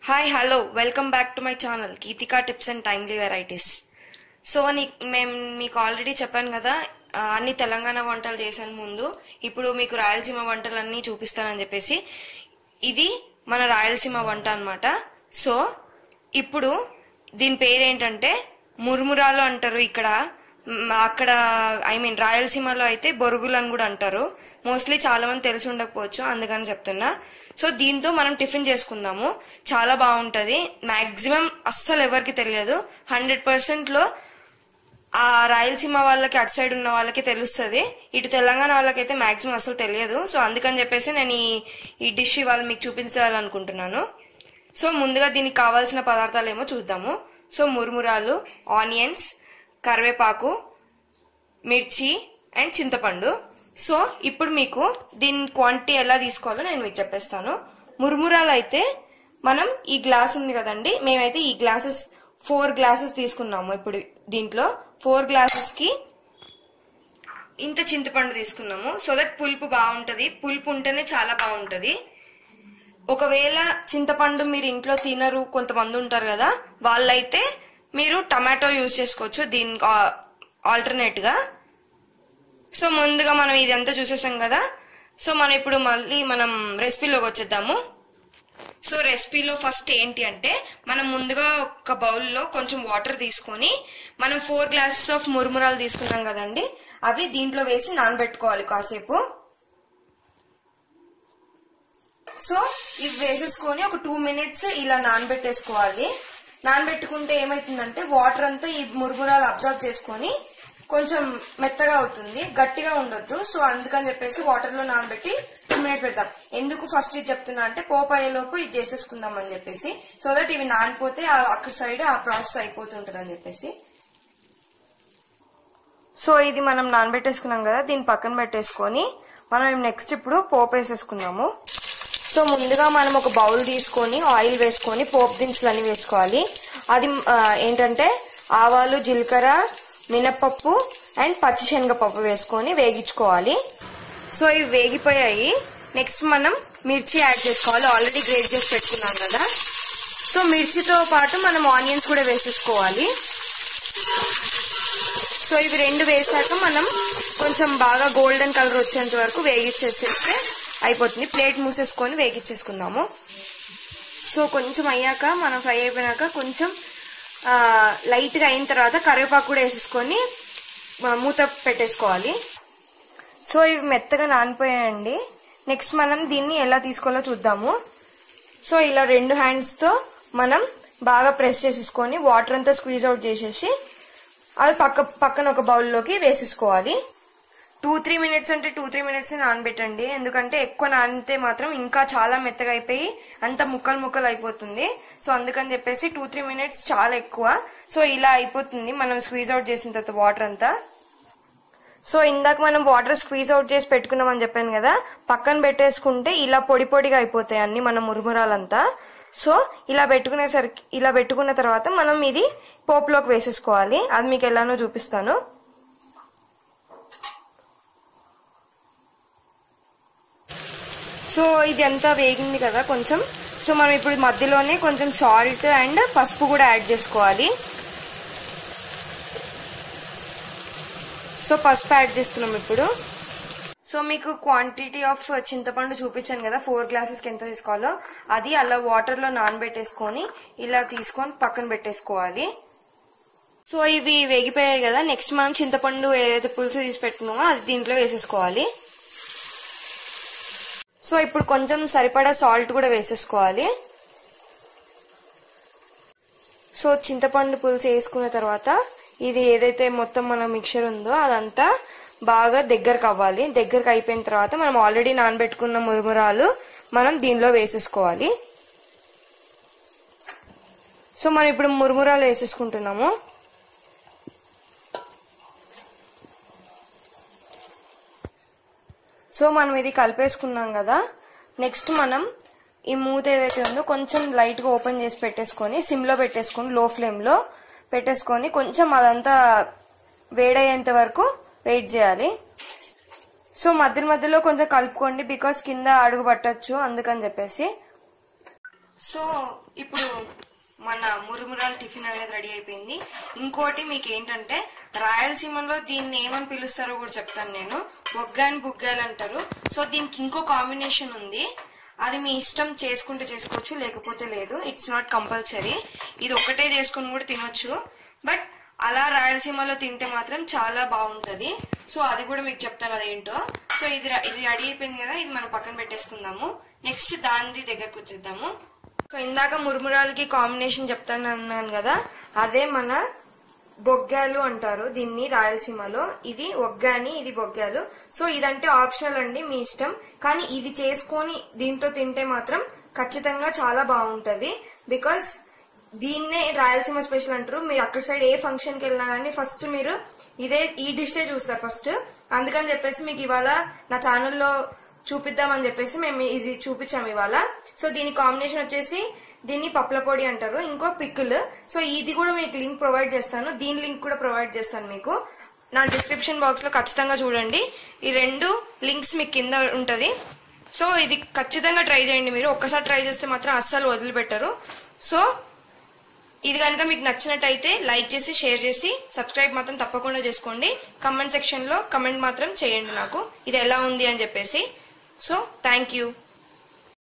hi hello welcome back to my channel Geetika tips and timely varieties so నీ మేము మీకు already చెప్పాను కదా ఆ, అన్ని తెలంగాణ వంటలు చేశాను ముందు ఇప్పుడు మీకు రాయలసీమ వంటలన్నీ చూపిస్తానని చెప్పేసి ఇది మన రాయలసీమ వంట అన్నమాట సో ఇప్పుడు దీని పేరు ఏంటంటే మురుమురాలు అంటారు ఇక్కడ మ్, అక్కడ ఐ మీన్ రాయలసీమలో అయితే బొరుగులు అని కూడా అంటారు మోస్ట్లీ చాలా మంది తెలిసి ఉండకపోవచ్చు అందుకని చెప్తున్నా సో దీంతో మనం టిఫిన్ చేసుకుందాము చాలా బాగుంటది మాక్సిమం అస్సలు ఎవరికి తెలియదు హండ్రెడ్ పర్సెంట్ లో ఆ రాయలసీమ వాళ్ళకి అటు సైడ్ ఉన్న వాళ్ళకి తెలుస్తుంది ఇటు తెలంగాణ వాళ్ళకైతే మాక్సిమం అసలు తెలియదు సో అందుకని చెప్పేసి నేను ఈ ఈ డిష్ ఇవాళ మీకు చూపించాలనుకుంటున్నాను సో ముందుగా దీనికి కావాల్సిన పదార్థాలు ఏమో చూద్దాము సో మురుమురాలు ఆనియన్స్ కరివేపాకు మిర్చి అండ్ చింతపండు సో ఇప్పుడు మీకు దీని క్వాంటిటీ ఎలా తీసుకోవాలో నేను మీకు చెప్పేస్తాను మురుమురాలు అయితే మనం ఈ గ్లాస్ ఉంది కదండి మేమైతే ఈ గ్లాసెస్ ఫోర్ గ్లాసెస్ తీసుకున్నాము ఇప్పుడు దీంట్లో ఫోర్ గ్లాసెస్ కి ఇంత చింతపండు తీసుకున్నాము సో దట్ పులుపు బాగుంటది పులుపు ఉంటేనే చాలా బాగుంటది ఒకవేళ చింతపండు మీరు ఇంట్లో తినరు కొంతమంది ఉంటారు కదా వాళ్ళైతే మీరు టమాటో యూజ్ చేసుకోవచ్చు దీనికి ఆల్టర్నేట్ గా సో ముందుగా మనం ఇదంతా చూసేసాం కదా సో మనం ఇప్పుడు మళ్ళీ మనం రెసిపీలోకి వచ్చేద్దాము సో రెసిపీలో ఫస్ట్ ఏంటి అంటే మనం ముందుగా ఒక బౌల్లో కొంచెం వాటర్ తీసుకొని మనం ఫోర్ గ్లాసెస్ ఆఫ్ మురుమురాలు తీసుకున్నాం కదండి అవి దీంట్లో వేసి నానబెట్టుకోవాలి కాసేపు సో ఇవి వేసేసుకొని ఒక టూ మినిట్స్ ఇలా నానబెట్టేసుకోవాలి నానబెట్టుకుంటే ఏమైతుందంటే వాటర్ అంతా ఈ మురుగురాలు అబ్జర్వ్ చేసుకొని కొంచెం మెత్తగా అవుతుంది గట్టిగా ఉండొద్దు సో అందుకని చెప్పేసి వాటర్ లో నానబెట్టి టూ మినిట్స్ పెడతాం ఎందుకు ఫస్ట్ ఇది చెప్తున్నా అంటే పోపు అయ్యేలోపు ఇది చేసేసుకుందాం అని చెప్పేసి సో దట్ ఇవి నానిపోతే ఆ అక్కడ సైడ్ ఆ ప్రాసెస్ అయిపోతుంటది అని చెప్పేసి సో ఇది మనం నానబెట్టేసుకున్నాం కదా దీన్ని పక్కన పెట్టేసుకొని మనం నెక్స్ట్ ఇప్పుడు పోపు వేసేసుకుందాము సో ముందుగా మనం ఒక బౌల్ తీసుకొని ఆయిల్ వేసుకొని పోపు దినుసులు అన్ని వేసుకోవాలి అది ఆ, ఏంటంటే ఆవాలు జీలకర్ర మినప్పప్పు అండ్ పచ్చిశనగపప్పు వేసుకొని వేగించుకోవాలి సో ఇవి వేగిపోయాయి నెక్స్ట్ మనం మిర్చి యాడ్ చేసుకోవాలి ఆల్రెడీ గ్రేట్ చేసి పెట్టుకున్నాం కదా సో మిర్చితో పాటు మనం ఆనియన్స్ కూడా వేసేసుకోవాలి సో ఇవి రెండు వేసాక మనం కొంచెం బాగా గోల్డెన్ కలర్ వచ్చేంత వరకు వేగించేసేస్తే అయిపోతుంది ప్లేట్ మూసేసుకొని వేగించేసుకుందాము సో కొంచెం అయ్యాక మనం ఫ్రై అయిపోయినాక కొంచెం ఆ, లైట్గా అయిన తర్వాత కరివేపాకు కూడా వేసేసుకొని ఆ, మూత పెట్టేసుకోవాలి సో ఇవి మెత్తగా నానిపోయాయండి నెక్స్ట్ మనం దీన్ని ఎలా తీసుకోవాలో చూద్దాము సో ఇలా రెండు హ్యాండ్స్తో మనం బాగా ప్రెస్ చేసేసుకొని వాటర్ అంతా స్క్వీజ్ అవుట్ చేసేసి అవి పక్క పక్కన ఒక బౌల్లోకి వేసేసుకోవాలి టూ త్రీ మినిట్స్ అంటే టూ త్రీ మినిట్స్ నానబెట్టండి ఎందుకంటే ఎక్కువ నానితే మాత్రం ఇంకా చాలా మెత్తగా అయిపోయి అంత ముక్కలు ముక్కలు అయిపోతుంది సో అందుకని చెప్పేసి టూ త్రీ మినిట్స్ చాలా ఎక్కువ సో ఇలా అయిపోతుంది మనం స్క్వీజ్ అవుట్ చేసిన తర్వాత వాటర్ అంతా సో ఇందాక మనం వాటర్ స్క్వీజ్ అవుట్ చేసి పెట్టుకున్నామని చెప్పాను కదా పక్కన పెట్టేసుకుంటే ఇలా పొడి పొడిగా అయిపోతాయి అన్ని మన మురుమురాలంతా సో ఇలా పెట్టుకునేసరికి ఇలా పెట్టుకున్న తర్వాత మనం ఇది పోపులోకి వేసేసుకోవాలి అది మీకు ఎలానో చూపిస్తాను సో ఇది అంతా వేగింది కదా కొంచెం సో మనం ఇప్పుడు మధ్యలోనే కొంచెం సాల్ట్ అండ్ పసుపు కూడా యాడ్ చేసుకోవాలి సో పసుపు యాడ్ చేస్తున్నాం ఇప్పుడు సో మీకు క్వాంటిటీ ఆఫ్ చింతపండు చూపించాను కదా ఫోర్ గ్లాసెస్కి ఎంత తీసుకోవాలో అది అలా వాటర్లో నానబెట్టేసుకొని ఇలా తీసుకొని పక్కన పెట్టేసుకోవాలి సో ఇవి వేగిపోయాయి కదా నెక్స్ట్ మనం చింతపండు ఏదైతే పులుసు తీసి పెట్టుకున్నామో అది దీంట్లో వేసేసుకోవాలి సో ఇప్పుడు కొంచెం సరిపడా సాల్ట్ కూడా వేసేసుకోవాలి సో చింతపండు పులుసు వేసుకున్న తర్వాత ఇది ఏదైతే మొత్తం మన మిక్చర్ ఉందో అదంతా బాగా దగ్గరకు అవ్వాలి దగ్గరకు అయిపోయిన తర్వాత మనం ఆల్రెడీ నానబెట్టుకున్న మురుమురాలు మనం దీనిలో వేసేసుకోవాలి సో మనం ఇప్పుడు మురుమురాలు వేసేసుకుంటున్నాము సో మనం ఇది కలిపేసుకున్నాం కదా నెక్స్ట్ మనం ఈ మూత ఏదైతే ఉందో కొంచెం లైట్గా ఓపెన్ చేసి పెట్టేసుకొని సిమ్లో పెట్టేసుకొని లో ఫ్లేమ్లో పెట్టేసుకొని కొంచెం అదంతా వేడయ్యేంత వరకు వెయిట్ చేయాలి సో మధ్య మధ్యలో కొంచెం కలుపుకోండి బికాస్ కింద అడుగు పట్టచ్చు అందుకని చెప్పేసి సో ఇప్పుడు మన మురుమురాలు టిఫిన్ అనేది రెడీ అయిపోయింది ఇంకోటి మీకు ఏంటంటే రాయలసీమలో దీన్ని ఏమని పిలుస్తారో కూడా చెప్తాను నేను బొగ్గాని బుగ్గాలు అంటారు సో దీనికి ఇంకో కాంబినేషన్ ఉంది అది మీ ఇష్టం చేసుకుంటే చేసుకోవచ్చు లేకపోతే లేదు ఇట్స్ నాట్ కంపల్సరీ ఇది ఒక్కటే చేసుకుని కూడా తినొచ్చు బట్ అలా రాయలసీమలో తింటే మాత్రం చాలా బాగుంటుంది సో అది కూడా మీకు చెప్తాను అదేంటో సో ఇది ర- ఇది రెడీ అయిపోయింది కదా ఇది మనం పక్కన పెట్టేసుకుందాము నెక్స్ట్ దానిది దగ్గరకు వచ్చేద్దాము సో ఇందాక మురుమురాలకి కాంబినేషన్ చెప్తాను అన్నాను కదా అదే మన బొగ్గాలు అంటారు దీన్ని రాయలసీమలో ఇది ఒగ్గాని ఇది బొగ్గాలు సో ఇదంటే ఆప్షనల్ అండి మీ ఇష్టం కానీ ఇది చేసుకొని దీంతో తింటే మాత్రం ఖచ్చితంగా చాలా బాగుంటది బికాస్ దీన్నే రాయలసీమ స్పెషల్ అంటారు మీరు అక్కడ సైడ్ ఏ ఫంక్షన్ కి వెళ్ళినా కానీ ఫస్ట్ మీరు ఇదే ఈ డిషే చూస్తారు ఫస్ట్ అందుకని చెప్పేసి మీకు ఇవాళ నా ఛానల్లో చూపిద్దామని చెప్పేసి మేము ఇది చూపించాము ఇవాళ సో దీని కాంబినేషన్ వచ్చేసి దీన్ని పప్పుల పొడి అంటారు ఇంకో పిక్కుల్ సో ఇది కూడా మీకు లింక్ ప్రొవైడ్ చేస్తాను దీని లింక్ కూడా ప్రొవైడ్ చేస్తాను మీకు నా డిస్క్రిప్షన్ బాక్స్ లో ఖచ్చితంగా చూడండి ఈ రెండు లింక్స్ మీకు కింద ఉంటది సో ఇది ఖచ్చితంగా ట్రై చేయండి మీరు ఒక్కసారి ట్రై చేస్తే మాత్రం అస్సలు వదిలిపెట్టరు సో ఇది కనుక మీకు నచ్చినట్టయితే లైక్ చేసి షేర్ చేసి సబ్స్క్రైబ్ మాత్రం తప్పకుండా చేసుకోండి కమెంట్ సెక్షన్లో కమెంట్ మాత్రం చేయండి నాకు ఇది ఎలా ఉంది అని చెప్పేసి సో థ్యాంక్ యూ